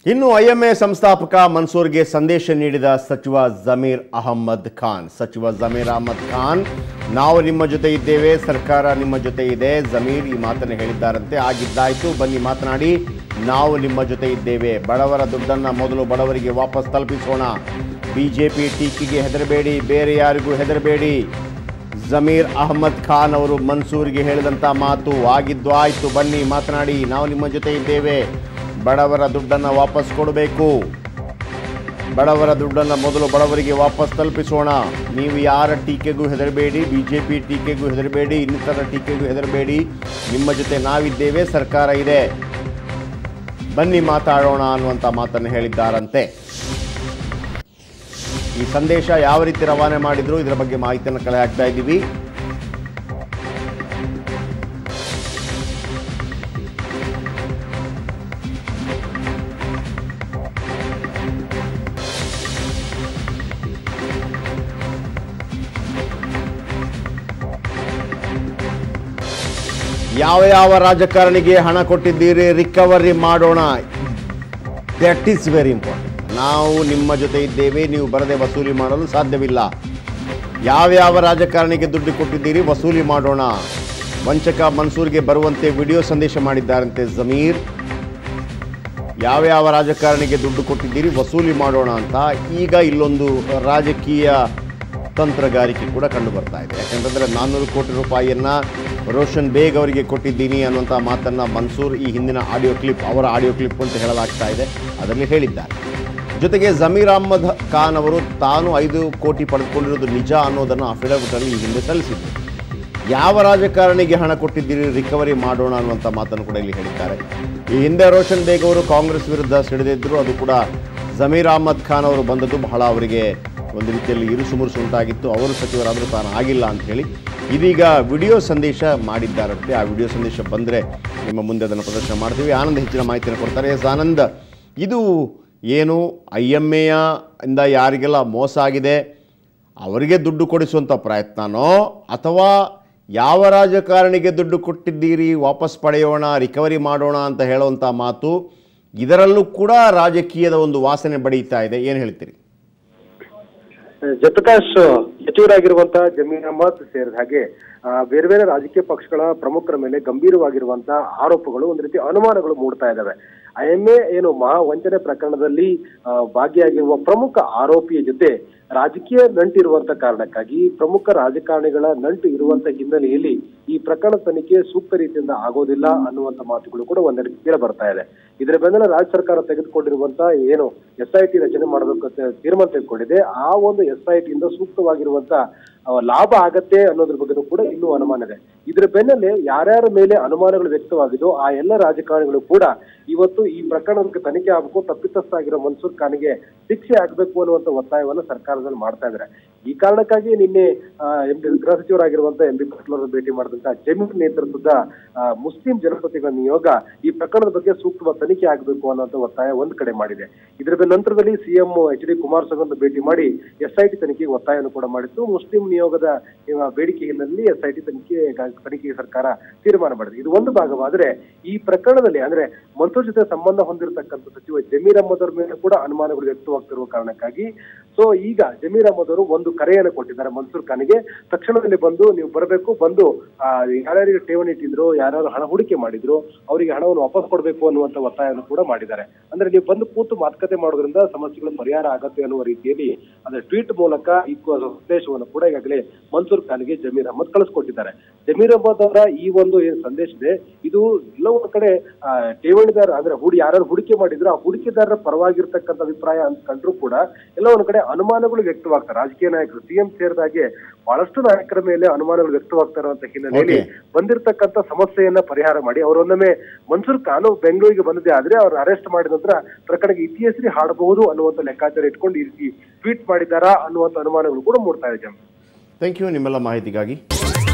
ಇನ್ನು ಐಎಂಎ ಸಂಸ್ಥಾಪಕ ಮನ್ಸೂರ್ಗೆ ಸಂದೇಶ ನೀಡಿದ ಸಚಿವ ಜಮೀರ್ ಅಹಮ್ಮದ್ ಖಾನ್ ಸಚಿವ ಜಮೀರ್ ಅಹಮ್ಮದ್ ಖಾನ್ ನಾವು ನಿಮ್ಮ ಜೊತೆ ಇದ್ದೇವೆ ಸರ್ಕಾರ ನಿಮ್ಮ ಜೊತೆ ಇದೆ ಜಮೀರ್ ಈ ಮಾತನ್ನು ಹೇಳಿದ್ದಾರಂತೆ ಆಗಿದ್ದಾಯ್ತು ಬನ್ನಿ ಮಾತನಾಡಿ ನಾವು ನಿಮ್ಮ ಜೊತೆ ಇದ್ದೇವೆ ಬಡವರ ದುಡ್ಡನ್ನು ಮೊದಲು ಬಡವರಿಗೆ ವಾಪಸ್ ತಲುಪಿಸೋಣ ಬಿಜೆಪಿ ಟೀಕೆಗೆ ಹೆದರಬೇಡಿ ಬೇರೆ ಯಾರಿಗೂ ಹೆದರಬೇಡಿ ಜಮೀರ್ ಅಹಮ್ಮದ್ ಖಾನ್ ಅವರು ಮನ್ಸೂರ್ಗೆ ಹೇಳಿದಂಥ ಮಾತು ಆಗಿದ್ದು ಆಯ್ತು ಬನ್ನಿ ಮಾತನಾಡಿ ನಾವು ನಿಮ್ಮ ಜೊತೆ ಇದ್ದೇವೆ ಬಡವರ ದುಡ್ಡನ್ನು ವಾಪಸ್ ಕೊಡಬೇಕು ಬಡವರ ದುಡ್ಡನ್ನು ಮೊದಲು ಬಡವರಿಗೆ ವಾಪಸ್ ತಲುಪಿಸೋಣ ನೀವು ಯಾರ ಟೀಕೆಗೂ ಹೆದರಬೇಡಿ ಬಿ ಜೆ ಪಿ ಟೀಕೆಗೂ ಹೆದರಬೇಡಿ ಇನ್ನಿತರ ಟೀಕೆಗೂ ಹೆದರಬೇಡಿ ನಿಮ್ಮ ಜೊತೆ ನಾವಿದ್ದೇವೆ ಸರ್ಕಾರ ಇದೆ ಬನ್ನಿ ಮಾತಾಡೋಣ ಅನ್ನುವಂಥ ಮಾತನ್ನು ಹೇಳಿದ್ದಾರಂತೆ ಈ ಸಂದೇಶ ಯಾವ ರೀತಿ ರವಾನೆ ಮಾಡಿದ್ರು ಇದರ ಬಗ್ಗೆ ಮಾಹಿತಿಯನ್ನು ಕಲೆ ಹಾಕ್ತಾ ಇದ್ದೀವಿ ಯಾವ ಯಾವ ರಾಜಕಾರಣಿಗೆ ಹಣ ಕೊಟ್ಟಿದ್ದೀರಿ ರಿಕವರಿ ಮಾಡೋಣ ದಟ್ ಈಸ್ ವೆರಿ ಇಂಪಾರ್ಟೆಂಟ್ ನಾವು ನಿಮ್ಮ ಜೊತೆ ಇದ್ದೇವೆ ನೀವು ಬರದೆ ವಸೂಲಿ ಮಾಡಲು ಸಾಧ್ಯವಿಲ್ಲ ಯಾವ್ಯಾವ ರಾಜಕಾರಣಿಗೆ ದುಡ್ಡು ಕೊಟ್ಟಿದ್ದೀರಿ ವಸೂಲಿ ಮಾಡೋಣ ವಂಚಕ ಮನ್ಸೂರ್ಗೆ ಬರುವಂತೆ ವಿಡಿಯೋ ಸಂದೇಶ ಮಾಡಿದ್ದಾರಂತೆ ಜಮೀರ್ ಯಾವ್ಯಾವ ರಾಜಕಾರಣಿಗೆ ದುಡ್ಡು ಕೊಟ್ಟಿದ್ದೀರಿ ವಸೂಲಿ ಮಾಡೋಣ ಅಂತ ಈಗ ಇಲ್ಲೊಂದು ರಾಜಕೀಯ ತಂತ್ರಗಾರಿಕೆ ಕೂಡ ಕಂಡು ಬರ್ತಾ ಇದೆ ಯಾಕಂತಂದರೆ ನಾನ್ನೂರು ಕೋಟಿ ರೂಪಾಯಿಯನ್ನು ರೋಷನ್ ಬೇಗ್ ಅವರಿಗೆ ಕೊಟ್ಟಿದ್ದೀನಿ ಅನ್ನುವಂಥ ಮಾತನ್ನು ಮನ್ಸೂರ್ ಈ ಹಿಂದಿನ ಆಡಿಯೋ ಕ್ಲಿಪ್ ಅವರ ಆಡಿಯೋ ಕ್ಲಿಪ್ ಅಂತ ಹೇಳಲಾಗ್ತಾ ಇದೆ ಅದರಲ್ಲಿ ಹೇಳಿದ್ದಾರೆ ಜೊತೆಗೆ ಜಮೀರ್ ಅಹಮ್ಮದ್ ಖಾನ್ ಅವರು ತಾನು ಐದು ಕೋಟಿ ಪಡೆದುಕೊಂಡಿರೋದು ನಿಜ ಅನ್ನೋದನ್ನು ಅಫಿಡವಿಟಲ್ಲಿ ಈ ಹಿಂದೆ ಸಲ್ಲಿಸಿದ್ರು ಯಾವ ರಾಜಕಾರಣಿಗೆ ಹಣ ಕೊಟ್ಟಿದ್ದೀರಿ ರಿಕವರಿ ಮಾಡೋಣ ಅನ್ನುವಂಥ ಮಾತನ್ನು ಕೂಡ ಇಲ್ಲಿ ಹೇಳಿದ್ದಾರೆ ಈ ಹಿಂದೆ ರೋಷನ್ ಬೇಗ್ ಅವರು ಕಾಂಗ್ರೆಸ್ ವಿರುದ್ಧ ಸಿಡಿದಿದ್ದರು ಅದು ಕೂಡ ಜಮೀರ್ ಅಹಮ್ಮದ್ ಖಾನ್ ಅವರು ಬಂದದ್ದು ಬಹಳ ಅವರಿಗೆ ಒಂದು ರೀತಿಯಲ್ಲಿ ಇರುಸು ಮುರುಸು ಉಂಟಾಗಿತ್ತು ಅವರು ಸಚಿವರಾದರೂ ತಾನು ಆಗಿಲ್ಲ ಅಂತ ಹೇಳಿ ಇದೀಗ ವಿಡಿಯೋ ಸಂದೇಶ ಮಾಡಿದ್ದಾರಂತೆ ಆ ವಿಡಿಯೋ ಸಂದೇಶ ಬಂದರೆ ನಿಮ್ಮ ಮುಂದೆ ಅದನ್ನು ಪ್ರದರ್ಶನ ಮಾಡ್ತೀವಿ ಆನಂದ್ ಹೆಚ್ಚಿನ ಮಾಹಿತಿಯನ್ನು ಕೊಡ್ತಾರೆ ಎಸ್ ಆನಂದ್ ಇದು ಏನು ಐ ಎಮ್ ಎಯ ಇಂದ ಯಾರಿಗೆಲ್ಲ ಮೋಸ ಆಗಿದೆ ಅವರಿಗೆ ದುಡ್ಡು ಕೊಡಿಸುವಂಥ ಪ್ರಯತ್ನನೋ ಅಥವಾ ಯಾವ ರಾಜಕಾರಣಿಗೆ ದುಡ್ಡು ಕೊಟ್ಟಿದ್ದೀರಿ ವಾಪಸ್ ಪಡೆಯೋಣ ರಿಕವರಿ ಮಾಡೋಣ ಅಂತ ಹೇಳುವಂಥ ಮಾತು ಇದರಲ್ಲೂ ಕೂಡ ರಾಜಕೀಯದ ಒಂದು ವಾಸನೆ ಬಡೀತಾ ಇದೆ ಏನು ಹೇಳ್ತೀರಿ ಜಯಪ್ರಕಾಶ್ ಸಚಿವರಾಗಿರುವಂತಹ ಜಮೀರ್ ಅಹಮದ್ ಸೇರಿದ ಹಾಗೆ ಆ, ಬೇರೆ ಬೇರೆ ರಾಜಕೀಯ ಪಕ್ಷಗಳ ಪ್ರಮುಖರ ಮೇಲೆ ಗಂಭೀರವಾಗಿರುವಂತಹ ಆರೋಪಗಳು ಒಂದು ರೀತಿ ಅನುಮಾನಗಳು ಮೂಡ್ತಾ ಇದ್ದಾವೆ ಐಎಂಎ ಏನು ಮಹಾ ವಂಚನೆ ಪ್ರಕರಣದಲ್ಲಿ ಆ, ಭಾಗಿಯಾಗಿರುವ ಪ್ರಮುಖ ಆರೋಪಿಯ ಜೊತೆ ರಾಜಕೀಯ ನಂಟಿರುವಂತ ಕಾರಣಕ್ಕಾಗಿ ಪ್ರಮುಖ ರಾಜಕಾರಣಿಗಳ ನಂಟು ಇರುವಂತ ಹಿನ್ನೆಲೆಯಲ್ಲಿ ಈ ಪ್ರಕರಣ ತನಿಖೆ ಸೂಕ್ತ ರೀತಿಯಿಂದ ಆಗೋದಿಲ್ಲ ಅನ್ನುವಂತ ಮಾತುಗಳು ಕೂಡ ಒಂದೆರಡು ಕೇಳ ಬರ್ತಾ ಇದೆ ಇದರ ಬೆನ್ನಲ್ಲೇ ರಾಜ್ಯ ಸರ್ಕಾರ ತೆಗೆದುಕೊಂಡಿರುವಂತ ಏನು ಎಸ್ ಐ ಟಿ ರಚನೆ ಮಾಡಬೇಕು ಅಂತ ತೀರ್ಮಾನ ತೆಗೆದುಕೊಂಡಿದೆ ಆ ಒಂದು ಎಸ್ ಐ ಟಿಯಿಂದ ಸೂಕ್ತವಾಗಿರುವಂತ ಆ, ಲಾಭ ಆಗತ್ತೆ ಅನ್ನೋದ್ರ ಬಗ್ಗೆನೂ ಕೂಡ ಇನ್ನೂ ಅನುಮಾನ ಇದೆ ಇದರ ಬೆನ್ನಲ್ಲೇ ಯಾರ್ಯಾರ ಮೇಲೆ ಅನುಮಾನಗಳು ವ್ಯಕ್ತವಾಗಿದೋ ಆ ಎಲ್ಲ ರಾಜಕಾರಣಿಗಳು ಕೂಡ ಇವತ್ತು ಈ ಪ್ರಕರಣಕ್ಕೆ ತನಿಖೆ ಆಗಬೇಕು ತಪ್ಪಿತಸ್ಥಾಗಿರೋ ಮನ್ಸೂರ್ ಖಾನ್ಗೆ ಶಿಕ್ಷೆ ಆಗಬೇಕು ಅನ್ನುವಂತ ಒತ್ತಾಯವನ್ನು ಸರ್ಕಾರದಲ್ಲಿ ಮಾಡ್ತಾ ಇದ್ದಾರೆ ಈ ಕಾರಣಕ್ಕಾಗಿ ನಿನ್ನೆ ಎಂ ಡಿ ಗೃಹ ಸಚಿವರಾಗಿರುವಂತ ಎಂ ಬಿ ಪಾಟೀಲ್ ಅವರನ್ನು ಭೇಟಿ ಮಾಡಿದಂತ ಜಮೀರ್ ನೇತೃತ್ವದ ಆ, ಮುಸ್ಲಿಂ ಜನಪ್ರತಿಗಳ ನಿಯೋಗ ಈ ಪ್ರಕರಣದ ಬಗ್ಗೆ ಸೂಕ್ತವಾದ ತನಿಖೆ ಆಗಬೇಕು ಅನ್ನುವಂತ ಒತ್ತಾಯ ಒಂದ್ ಕಡೆ ಮಾಡಿದೆ ಇದರ ಬೆನ್ನ ನಂತರದಲ್ಲಿ ಸಿಎಂ ಎಚ್ ಡಿ ಕುಮಾರಸ್ವಾಮಿ ಅವರನ್ನು ಭೇಟಿ ಮಾಡಿ ಎಸ್ ಐ ಟಿ ತನಿಖೆಗೆ ಒತ್ತಾಯವನ್ನು ಕೂಡ ಮಾಡಿತ್ತು ಮುಸ್ಲಿಂ ನಿಯೋಗದ ಆ, ಬೇಡಿಕೆ ಹಿನ್ನೆಲೆಯಲ್ಲಿ ಎಸ್ ಐ ಟಿ ತನಿಖೆ ತನಿಖೆಗೆ ಸರ್ಕಾರ ತೀರ್ಮಾನ ಮಾಡಿದೆ ಇದು ಒಂದು ಭಾಗವಾದ್ರೆ ಈ ಪ್ರಕರಣದಲ್ಲಿ ಅಂದ್ರೆ ಮನ್ಸೂರ್ ಜೊತೆ ಸಂಬಂಧ ಹೊಂದಿರತಕ್ಕಂಥ ಸಚಿವ ಜಮೀರ್ ಅಹಮದ್ ಅವರ ಮೇಲೆ ಕೂಡ ಅನುಮಾನಗಳು ವ್ಯಕ್ತವಾಗ್ತಿರುವ ಕಾರಣಕ್ಕಾಗಿ ಸೊ ಈಗ ಜಮೀರ್ ಅಹಮದ್ ಅವರು ಒಂದು ಕರೆಯನ್ನು ಕೊಟ್ಟಿದ್ದಾರೆ ಮನ್ಸೂರ್ ಖಾನ್ಗೆ ತಕ್ಷಣದಲ್ಲಿ ಬಂದು ನೀವು ಬರಬೇಕು ಬಂದು ಆ, ಯಾರ್ಯಾರಿಗೆ ಠೇವಣಿ ಇಟ್ಟಿದ್ರು ಯಾರ್ಯಾರು ಹಣ ಹೂಡಿಕೆ ಮಾಡಿದ್ರು ಅವರಿಗೆ ಹಣವನ್ನು ವಾಪಸ್ ಕೊಡಬೇಕು ಅನ್ನುವಂತ ಒತ್ತಾಯವನ್ನು ಕೂಡ ಮಾಡಿದ್ದಾರೆ ಅಂದ್ರೆ ನೀವು ಬಂದು ಕೂತು ಮಾತುಕತೆ ಮಾಡೋದ್ರಿಂದ ಸಮಸ್ಯೆಗಳು ಪರಿಹಾರ ಆಗತ್ತೆ ಅನ್ನುವ ರೀತಿಯಲ್ಲಿ ಅಂದ್ರೆ ಟ್ವೀಟ್ ಮೂಲಕ ಈ ಕು- ಸಂದೇಶವನ್ನು ಕೂಡ ಈಗಾಗಲೇ ಮನ್ಸೂರ್ ಖಾನ್ಗೆ ಜಮೀರ್ ಅಹಮದ್ ಕಳಿಸ್ಕೊಟ್ಟಿದ್ದಾರೆ ಜಮೀರ್ ಅಹಮದ್ ಅವರ ಈ ಒಂದು ಏನ್ ಸಂದೇಶ ಇದೆ ಇದು ಎಲ್ಲ ಒಂದ್ ಕಡೆ ಆ, ಠೇವಣಿದಾರ ಅಂದ್ರೆ ಹೂಡಿ ಯಾರು ಹೂಡಿಕೆ ಮಾಡಿದ್ರು ಆ ಹೂಡಿಕೆದಾರರ ಪರವಾಗಿರ್ತಕ್ಕಂಥ ಅಭಿಪ್ರಾಯ ಅಂತ ಕಂಡ್ರು ಕೂಡ ಎಲ್ಲ ಒಂದ್ ಕಡೆ ಅನುಮಾನಗಳು ವ್ಯಕ್ತವಾಗ್ತಾರೆ ರಾಜಕೀಯ ನಾಯಕರು ಸಿಎಂ ಸೇರಿದಾಗೆ ಬಹಳಷ್ಟು ನಾಯಕರ ಮೇಲೆ ಅನುಮಾನಗಳು ವ್ಯಕ್ತವಾಗ್ತಾ ಇರುವಂತ ಹಿನ್ನೆಲೆಯಲ್ಲಿ Okay. ಬಂದಿರತಕ್ಕಂತ ಸಮಸ್ಯೆಯನ್ನ ಪರಿಹಾರ ಮಾಡಿ ಅವರೊನ್ನೊಮ್ಮೆ ಮನ್ಸೂರ್ ಖಾನ್ ಬೆಂಗಳೂರಿಗೆ ಬಂದಿದೆ ಆದ್ರೆ ಅವ್ರ ಅರೆಸ್ಟ್ ಮಾಡಿದ ನಂತರ ಪ್ರಕರಣಕ್ಕೆ ಇತಿಹಾಸರಿ ಹಾಡಬಹುದು ಅನ್ನುವಂತ ಲೆಕ್ಕಾಚಾರ ಇಟ್ಕೊಂಡು ಈ ರೀತಿ ಟ್ವೀಟ್ ಮಾಡಿದ್ದಾರಾ ಅನ್ನುವಂತ ಅನುಮಾನಗಳು ಕೂಡ ಮೂಡ್ತಾ ಇದೆ ಜಮ್ ಥ್ಯಾಂಕ್ ಯು ನಿಮ್ಮೆಲ್ಲ ಮಾಹಿತಿಗಾಗಿ